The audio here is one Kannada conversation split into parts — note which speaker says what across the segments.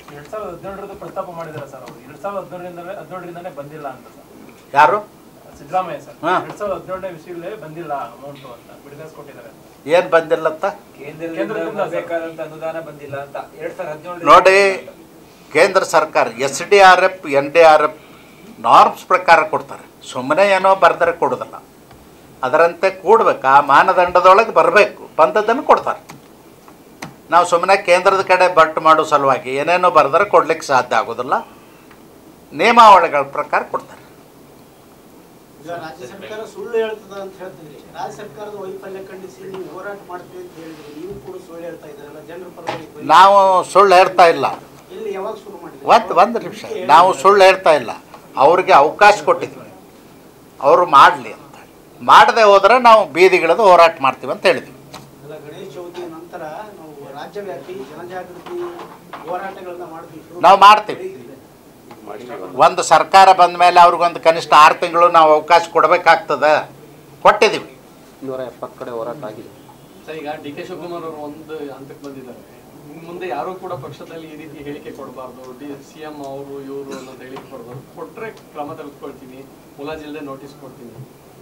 Speaker 1: ಎರಡ್ ಸಾವಿರದ ಹದಿನೇಳರದ್ದು ಪ್ರಸ್ತಾಪ ಮಾಡಿದಾರೆ ಸರ್ ಅವರು ಎರಡ್ ಸಾವಿರದ ಹದಿನೇಳರಿಂದಲೇ ಹದಿನೇಳರಿಂದನೇ ಬಂದಿಲ್ಲ ಅಂತ ಸರ್
Speaker 2: ಯಾರು
Speaker 1: ಸಿದ್ದರಾಮಯ್ಯ ಸರ್
Speaker 2: ಹಾ.
Speaker 1: ಎರಡ್ ಸಾವಿರದ ಹದಿನೇಳನೇ ವಿಷಯಲ್ಲೇ ಬಂದಿಲ್ಲ ಅಮೌಂಟ್ ಅಂತ ಬಿಡುಗಡೆ ಕೊಟ್ಟಿದ್ದಾರೆ
Speaker 2: ಏನು ಬಂದಿಲ್ಲತ್ತ
Speaker 1: ಕೇಂದ್ರದಿಂದ
Speaker 3: ಬೇಕಾದಂತ ಅನುದಾನ ಬಂದಿಲ್ಲ ಅಂತ ಎರಡ್ ಸಾವಿರದ ಹದಿನೇಳು
Speaker 2: ನೋಡಿ ಕೇಂದ್ರ ಸರ್ಕಾರ S D R F N D R F norms ಪ್ರಕಾರ ಕೊಡ್ತಾರೆ ಸುಮ್ಮನೆ ಏನೋ ಬರೆದ್ರೆ ಕೊಡೋದಲ್ಲ ಅದರಂತೆ ಕೂಡ್ಬೇಕು ಆ ಮಾನದಂಡದೊಳಗೆ ಬರಬೇಕು ಬಂದದ್ದನ್ನು ಕೊಡ್ತಾರೆ ನಾವು ಸುಮ್ಮನೆ ಕೇಂದ್ರದ ಕಡೆ ಬಟ್ಟು ಮಾಡೋ ಸಲುವಾಗಿ ಏನೇನೋ ಬರೆದ್ರೆ ಕೊಡ್ಲಿಕ್ಕೆ ಸಾಧ್ಯ ಆಗೋದಿಲ್ಲ ನಿಯಮಾವಳಿಗಳ ಪ್ರಕಾರ ಕೊಡ್ತಾರೆ
Speaker 4: ಈಗ ರಾಜ್ಯ ಸರ್ಕಾರ ಸುಳ್ಳು ಹೇಳ್ತದ ಅಂತ ಹೇಳ್ತಿದ್ರಿ ರಾಜ್ಯ ಸರ್ಕಾರದ ವೈಫಲ್ಯ ಖಂಡಿಸಿ ನೀವು ಹೋರಾಟ ಮಾಡ್ತೀವಿ ಅಂತ ಹೇಳಿದ್ರಿ ನೀವು ಕೂಡ ಸುಳ್ಳು ಹೇಳ್ತಾ ಇದ್ದೀರಲ್ಲ ಜನರ ಪರವಾಗಿ ಬೈ-
Speaker 2: ನಾವು ಸುಳ್ಳು ಹೇಳ್ತಾ ಇಲ್ಲ
Speaker 4: ಎಲ್ಲಿ ಯಾವಾಗ ಶುರು ಮಾಡಿದ್ರಿ
Speaker 2: ಒಂದು ಒಂದು ನಿಮಿಷ ನಾವು ಸುಳ್ಳು ಹೇಳ್ತಾ ಇಲ್ಲ ಅವ್ರಿಗೆ ಅವಕಾಶ ಕೊಟ್ಟಿದ್ವಿ ಅವರು ಮಾಡಲಿ ಅಂತ ಮಾಡದೆ ಹೋದರೆ ನಾವು ಬೀದಿಗಿಳಿದು ಹೋರಾಟ ಮಾಡ್ತೀವಿ ಅಂತ ಹೇಳಿದ್ವಿ
Speaker 4: ಅಲ್ಲ ಗಣೇಶ ಚೌತಿ ನಂತರ ನಾವು ರಾಜ್ಯವ್ಯಾಪಿ ಜನಜಾಗೃತಿ ಹೋರಾಟಗಳನ್ನ ಮಾಡ್ತೀವಿ ಶುರು
Speaker 2: ನಾವು ಮಾಡ್ತೀವಿ ಒಂದು ಸರ್ಕಾರ ಬಂದ ಮೇಲೆ ಅವ್ರಿಗೊಂದು ಕನಿಷ್ಠ ಆರು ತಿಂಗಳು ನಾವು ಅವಕಾಶ ಕೊಡಬೇಕಾಗ್ತದೆ ಕೊಟ್ಟಿದ್ದೀವಿ
Speaker 5: ನೂರ ಎಪ್ಪತ್ತು ಕಡೆ ಹೋರಾಟ ಆಗಿದೆ
Speaker 6: ಸರ್ ಈಗ ಡಿ ಕೆ ಶಿವಕುಮಾರ್ ಅವರು ಒಂದು ಹಂತಕ್ಕೆ ಬಂದಿದ್ದಾರೆ ಇನ್ನು ಮುಂದೆ ಯಾರು ಕೂಡ ಪಕ್ಷದಲ್ಲಿ ಈ ರೀತಿ ಹೇಳಿಕೆ ಕೊಡಬಾರ್ದು ಡಿ ಸಿ ಎಂ ಅವರು ಇವರು ಅನ್ನೋದು ಹೇಳಿಕೆ ಕೊಡಬಾರ್ದು ಕೊಟ್ರೆ ಕ್ರಮ ತೆಗೆದುಕೊಳ್ತೀನಿ ಮುಲಾಜಿಲ್ದೆ ನೋಟಿಸ್ ಕೊಡ್ತೀನಿ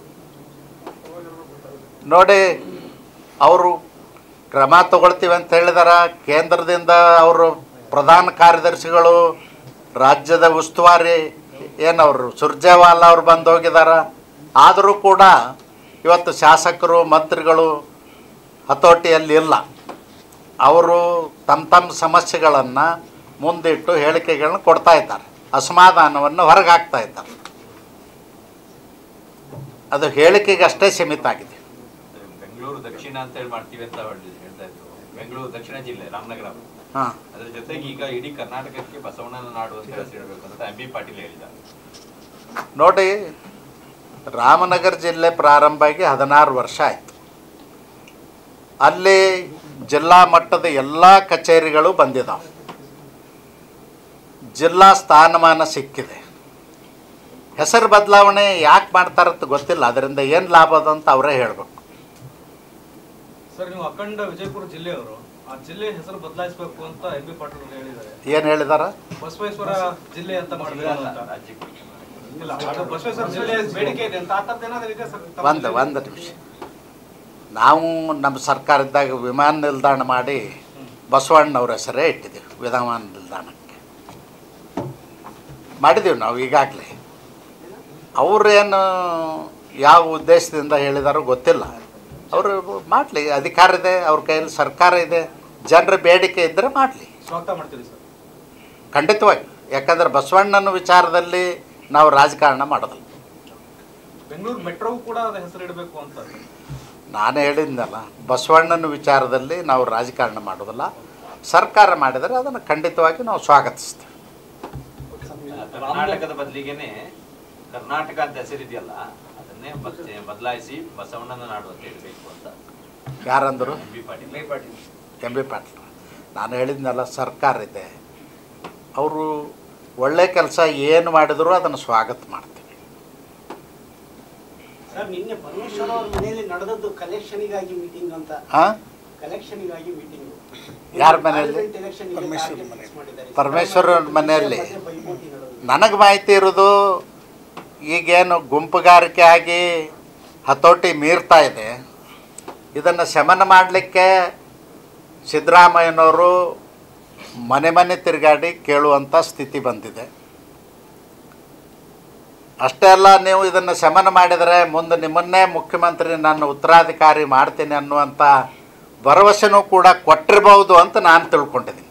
Speaker 2: ನೋಡಿ ಅವರು ಕ್ರಮ ತಗೊಳ್ತೀವಿ ಅಂತ ಹೇಳಿದಾರ ಕೇಂದ್ರದಿಂದ ಅವರು ಪ್ರಧಾನ ಕಾರ್ಯದರ್ಶಿಗಳು ರಾಜ್ಯದ ಉಸ್ತುವಾರಿ ಏನವರು ಸುರ್ಜೇವಾಲ ಅವ್ರು ಬಂದು ಹೋಗಿದಾರ ಆದರೂ ಕೂಡ ಇವತ್ತು ಶಾಸಕರು ಮಂತ್ರಿಗಳು ಹತೋಟಿಯಲ್ಲಿ ಇಲ್ಲ ಅವರು ತಮ್ಮ ತಮ್ಮ ಸಮಸ್ಯೆಗಳನ್ನು ಮುಂದಿಟ್ಟು ಹೇಳಿಕೆಗಳನ್ನ ಕೊಡ್ತಾ ಇದ್ದಾರೆ ಅಸಮಾಧಾನವನ್ನು ಹೊರಗೆ ಹಾಕ್ತಾ ಇದ್ದಾರೆ ಅದು ಹೇಳಿಕೆಗೆ ಅಷ್ಟೇ ಸೀಮಿತ ಆಗಿದೆ
Speaker 7: ಬೆಂಗಳೂರು ದಕ್ಷಿಣ ಅಂತ ಹೇಳಿ ಮಾಡ್ತೀವಿ ಅಂತ ಹೊರಟಿದ್ರು, ಹೇಳ್ತಾ ಇದ್ರು ಬೆಂಗಳೂರು ದಕ್ಷಿಣ ಜಿಲ್ಲೆ ರಾಮನಗರ
Speaker 2: ಹಾಂ
Speaker 7: ಅದ್ರ ಜೊತೆಗೆ ಈಗ ಇಡೀ ಕರ್ನಾಟಕಕ್ಕೆ ಬಸವಣ್ಣನ ನಾಡು ಅಂತ ಹೆಸರಿಡಬೇಕು ಅಂತ ಎಂ ಬಿ ಪಾಟೀಲ್ ಹೇಳಿದ್ದಾರೆ
Speaker 2: ನೋಡಿ ರಾಮನಗರ ಜಿಲ್ಲೆ ಪ್ರಾರಂಭ ಆಗಿ ಹದಿನಾರು ವರ್ಷ ಆಯಿತು ಅಲ್ಲಿ ಜಿಲ್ಲಾ ಮಟ್ಟದ ಎಲ್ಲ ಕಚೇರಿಗಳು ಬಂದಿದ್ದಾವೆ ಜಿಲ್ಲಾ ಸ್ಥಾನಮಾನ ಸಿಕ್ಕಿದೆ ಹೆಸರು ಬದಲಾವಣೆ ಯಾಕೆ ಮಾಡ್ತಾರಂತ ಗೊತ್ತಿಲ್ಲ ಅದರಿಂದ ಏನು ಲಾಭ ಅದ ಅಂತ ಅವರೇ ಹೇಳಬೇಕು
Speaker 8: ಸರ್ ನೀವು ಅಖಂಡ ವಿಜಯಪುರ ಜಿಲ್ಲೆಯವರು ಆ ಜಿಲ್ಲೆ ಹೆಸರು ಬದಲಾಯಿಸಬೇಕು ಅಂತ ಎಂ ಬಿ ಪಾಟೀಲ್ ಅವರು ಹೇಳಿದ್ದಾರೆ
Speaker 2: ಏನು ಹೇಳಿದಾರ
Speaker 8: ಬಸವೇಶ್ವರ ಜಿಲ್ಲೆ ಅಂತ ಮಾಡಬೇಕು ಅಂತ
Speaker 7: ರಾಜ್ಯಕ್ಕೆ
Speaker 8: ಇಲ್ಲ ಅದು ಬಸವೇಶ್ವರ ಜಿಲ್ಲೆ ಬೇಡಿಕೆ ಇದೆ ಅಂತ ಆ ಥರದ್ದು ಏನಾದ್ರು ಇದೆ ಸರ್ ತಮ್ಮ
Speaker 2: ಒಂದು ಒಂದು ನಿಮಿಷ ನಾವು ನಮ್ಮ ಸರ್ಕಾರ ಇದ್ದಾಗ ವಿಮಾನ ನಿಲ್ದಾಣ ಮಾಡಿ ಬಸವಣ್ಣವ್ರ ಹೆಸರೇ ಇಟ್ಟಿದ್ದೀವಿ ವಿಮಾನ ನಿಲ್ದಾಣಕ್ಕೆ ಮಾಡಿದ್ದೀವಿ ನಾವು ಈಗಾಗಲೇ ಅವ್ರೇನು ಯಾವ ಉದ್ದೇಶದಿಂದ ಹೇಳಿದಾರೋ ಗೊತ್ತಿಲ್ಲ ಅವರು ಮಾಡಲಿ ಅಧಿಕಾರ ಇದೆ ಅವ್ರ ಕೈಯಲ್ಲಿ ಸರ್ಕಾರ ಇದೆ ಜನರ ಬೇಡಿಕೆ ಇದ್ದರೆ ಮಾಡಲಿ
Speaker 8: ಸ್ವಾಗತ ಮಾಡ್ತೀವಿ ಸರ್
Speaker 2: ಖಂಡಿತವಾಗಿ ಯಾಕಂದ್ರೆ ಬಸವಣ್ಣನ ವಿಚಾರದಲ್ಲಿ ನಾವು ರಾಜಕಾರಣ ಮಾಡೋದಿಲ್ಲ
Speaker 8: ಬೆಂಗಳೂರು ಮೆಟ್ರೋವು ಕೂಡ ಅದ ಹೆಸರು ಇಡಬೇಕು ಅಂತ
Speaker 2: ನಾನು ಹೇಳಿದ್ನಲ್ಲ ಬಸವಣ್ಣನ ವಿಚಾರದಲ್ಲಿ ನಾವು ರಾಜಕಾರಣ ಮಾಡೋದಿಲ್ಲ ಸರ್ಕಾರ ಮಾಡಿದರೆ ಅದನ್ನು ಖಂಡಿತವಾಗಿ ನಾವು ಸ್ವಾಗತಿಸ್ತೀವಿ
Speaker 7: ಕರ್ನಾಟಕದ ಬದಲಿಗೆನೆ ಕರ್ನಾಟಕ ಅಂತ ಹೆಸರಿದೆಯಲ್ಲ ಅದನ್ನೇ ಬದಲಾಯಿಸಿ ಬಸವಣ್ಣನ ನಾಡು ಅಂತ ಹೇಳಬೇಕು ಅಂತ
Speaker 2: ಯಾರಂದರು
Speaker 7: M B Patil
Speaker 2: M B Patil ನಾನು ಹೇಳಿದ್ನಲ್ಲ ಸರ್ಕಾರ ಇದೆ ಅವರು ಒಳ್ಳೆ ಕೆಲಸ ಏನು ಮಾಡಿದರೂ ಅದನ್ನು ಸ್ವಾಗತ ಮಾಡ್ತೀವಿ
Speaker 4: ಸರ್ ನಿನ್ನೆ ಪರಮೇಶ್ವರ್ ಅವ್ರ ಮನೆಯಲ್ಲಿ ನಡೆದದ್ದು ಕಲೆಕ್ಷನಿಗಾಗಿ ಮೀಟಿಂಗ್ ಅಂತ
Speaker 2: ಹಾಂ
Speaker 4: ಕಲೆಕ್ಷನಿಗಾಗಿ ಮೀಟಿಂಗ್
Speaker 2: ಯಾರ ಮನೆಯಲ್ಲಿ? ಪರಮೇಶ್ವರ್ ಅವ್ರ ಮನೆಯಲ್ಲಿ. ನನಗೆ ಮಾಹಿತಿ ಇರೋದು ಈಗೇನು ಗುಂಪುಗಾರಿಕೆ ಆಗಿ ಹತೋಟಿ ಮೀರ್ತಾ ಇದೆ ಇದನ್ನು ಶಮನ ಮಾಡಲಿಕ್ಕೆ ಸಿದ್ದರಾಮಯ್ಯನವರು ಮನೆ ಮನೆ ತಿರುಗಾಡಿ ಕೇಳುವಂಥ ಸ್ಥಿತಿ ಬಂದಿದೆ ಅಷ್ಟೇ ಅಲ್ಲ ನೀವು ಇದನ್ನು ಶಮನ ಮಾಡಿದರೆ ಮುಂದೆ ನಿಮ್ಮನ್ನೇ ಮುಖ್ಯಮಂತ್ರಿ ನಾನು ಉತ್ತರಾಧಿಕಾರಿ ಮಾಡ್ತೀನಿ ಅನ್ನುವಂಥ ಭರವಸೆನೂ ಕೂಡ ಕೊಟ್ಟಿರ್ಬೋದು ಅಂತ ನಾನು ತಿಳ್ಕೊಂಡಿದ್ದೀನಿ